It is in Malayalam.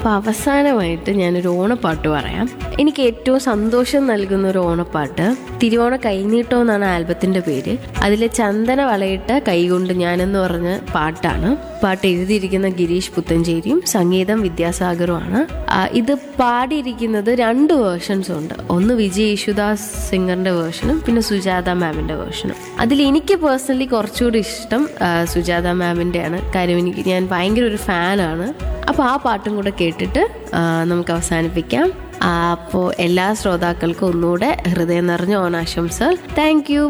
അപ്പോൾ അവസാനമായിട്ട് ഞാനൊരു ഓണപ്പാട്ട് പറയാം എനിക്ക് ഏറ്റവും സന്തോഷം നൽകുന്ന ഒരു ഓണപ്പാട്ട് തിരുവോണ കൈനീട്ടം എന്നാണ് ആൽബത്തിന്റെ പേര് അതിലെ ചന്ദന വളയിട്ട് കൈകൊണ്ട് ഞാനെന്ന് പറഞ്ഞ പാട്ടാണ് പാട്ട് എഴുതിയിരിക്കുന്ന ഗിരീഷ് പുത്തഞ്ചേരിയും സംഗീതം വിദ്യാസാഗറുമാണ് ആ, ഇത് പാടിയിരിക്കുന്നത് രണ്ട് വേർഷൻസ് ഉണ്ട് ഒന്ന് വിജയ് യേശുദാസ് സിംഗറിന്റെ വേർഷനും പിന്നെ സുജാത മാമിന്റെ വേർഷനും അതിൽ എനിക്ക് പേഴ്സണലി കുറച്ചുകൂടി ഇഷ്ടം ആ, സുജാത മാമിൻ്റെയാണ് കാര്യം എനിക്ക് ഞാൻ ഭയങ്കര ഒരു ഫാനാണ് അപ്പോൾ ആ പാട്ടും കൂടെ കേട്ടിട്ട് ആ, നമുക്ക് അവസാനിപ്പിക്കാം അപ്പോൾ എല്ലാ ശ്രോതാക്കൾക്കും ഒന്നുകൂടെ ഹൃദയം നിറഞ്ഞ ഓണാശംസകൾ താങ്ക് യു